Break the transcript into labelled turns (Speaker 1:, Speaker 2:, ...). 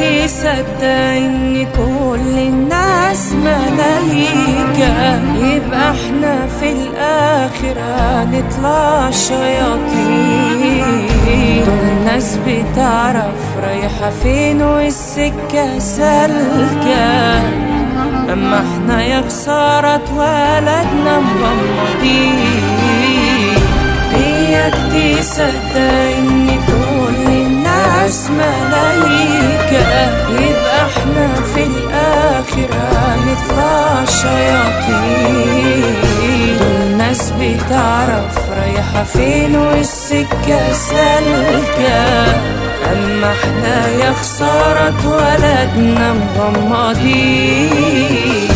Speaker 1: تصدق ان كل الناس ملايكة يبقى احنا في الاخر هنطلع شياطين دول ناس بتعرف رايحة فين والسكة سالكة اما احنا يا خسارة اتولدنا مغمضين اياك تصدق ان كل الناس ملايكة يبقى احنا في الاخر هنطلع شياطين دول ناس بتعرف رايحة فين والسكة سالكة اما احنا يا خسارة اتولدنا مغمضين